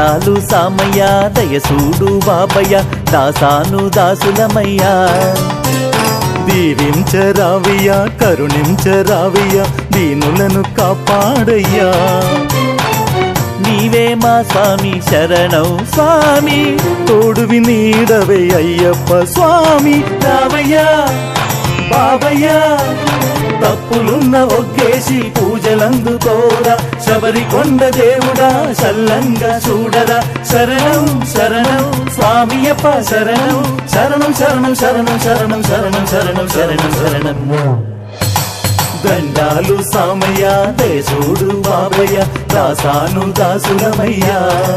దండాలు సామయ్య దయసూడు బాబయ్య దాసాను దాసులమయ్యా దీవించరావయ్యా కరుణించరావయ్యా దీనులను కాపాడయ్యా నీవే మా స్వామి శరణం స్వామి తోడువి నీడవే అయ్యప్ప స్వామి రావయ్యా బాబయ్యా తప్పులున్న ఒగ్గేసి పూజలందుకోరా శబరి కొండ దేవుడా చల్లంగా చూడరా శరణం శరణం స్వామియప్ప శరణం శరణం శరణం శరణం శరణం శరణం శరణం శరణం శరణం దండాలు సామయ్య దేశుడు బాబయ్య దాసాను దాసులమయ్యా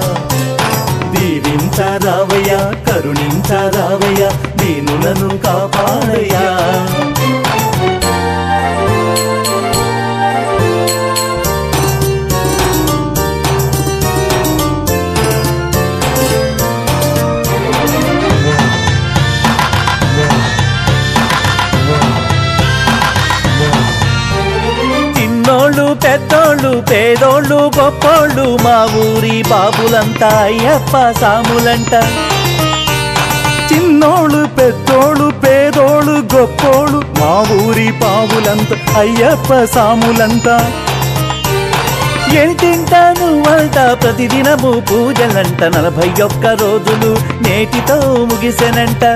దీవించరావయ్య కరుణించరావయ్య దీనులను కాపాడయ్యా చిన్నోళ్ళు పెద్దోళ్ళు పేదోళ్ళు గొప్పోళ్ళు మా ఊరి బాబులంతా అయ్యప్ప సాములంట చిన్నోళ్ళు పెద్దోళ్ళు పేదోళ్ళు గొప్పోళ్ళు మా ఊరి పావులంతా అయ్యప్ప సాములంతా ఏం తింటాను వంట ప్రతిదినము పూజలంట నలభై ఒక్క రోజులు నేటితో ముగిసెనంట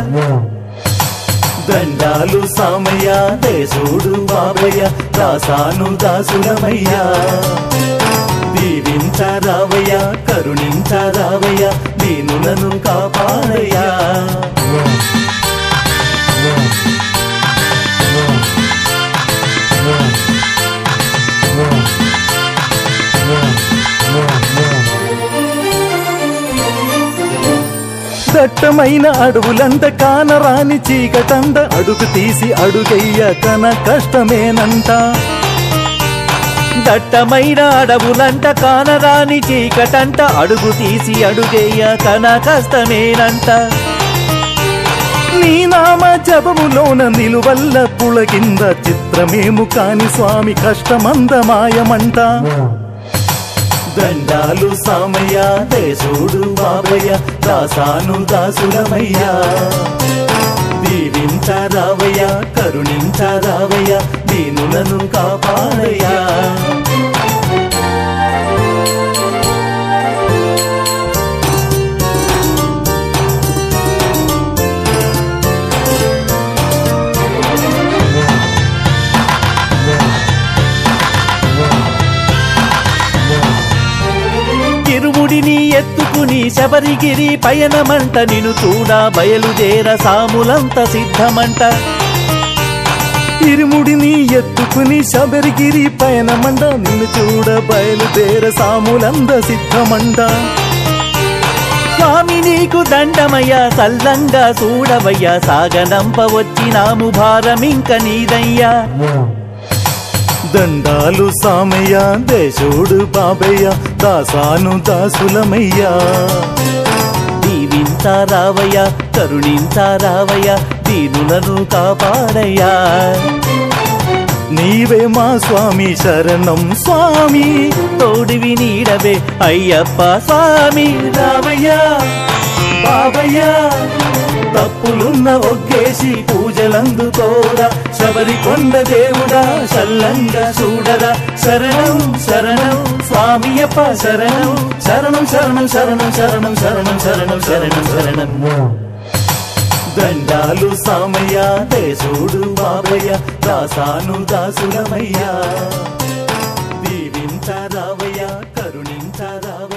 దండాలు సామయ్య దేశుడు బాబయ్య దాసాను దాసులమయ్యా దీవించరావయ్య కరుణించరావయ్య దీనులను కాపాడయ్యా దట్టమైన అడవులంత కానరాని చీకటంద అడుగు తీసి అడుగయ్య కన కష్టమేనంట దట్టమైన అడవులంట కానరాని చీకటంట అడుగు తీసి అడుగేయ కన కష్టమేనంట నీ నామ జపములోన నిలువల్ల పులకింద చిత్రమేము కాని స్వామి కష్టమందమాయమంట దండాలు సామయ్య దేశుడు బాబయ్య దాసాను దాసులమయ్యా దీవించరావయ్య కరుణించరావయ్య దీనులను కాపాడయ్యా ఇరుముడిని ఎత్తుకుని శబరిగిరి పయనమంట నిను చూడ బయలుదేర సాములంత సిద్ధమంట ఇరుముడిని ఎత్తుకుని శబరిగిరి పయనమండ నిన్ను చూడ బయలుదేర సాములంద సిద్ధమండ స్వామి నీకు దండమయ్యా సల్లంగా చూడవయ్యా సాగనంప వచ్చినాము భారమింక నీదయ్యా దండాలు సామయ్య దేశోడు బాబయ్య దాసాను దాసులమయ్యా దీవించారావయ్యా కరుణించారావయ్యా దీనులను కాపాడయ్యా నీవే మా స్వామి శరణం స్వామి తోడివి నీడవే అయ్యప్ప స్వామి రావయ్యా బాబయ్యా తప్పులున్న ఒగ్గేసి పూజలందుకోరా శబరి కొండ దేవుడా చల్లంగా చూడరా శరణం శరణం స్వామియప్ప శరణం శరణం శరణం శరణం శరణం శరణం శరణం శరణం శరణం దండాలు సామయ్య దేశుడు బాబయ్య దాసాను దాసులమయ్యా దీవించరావయ్య కరుణించరావయ్య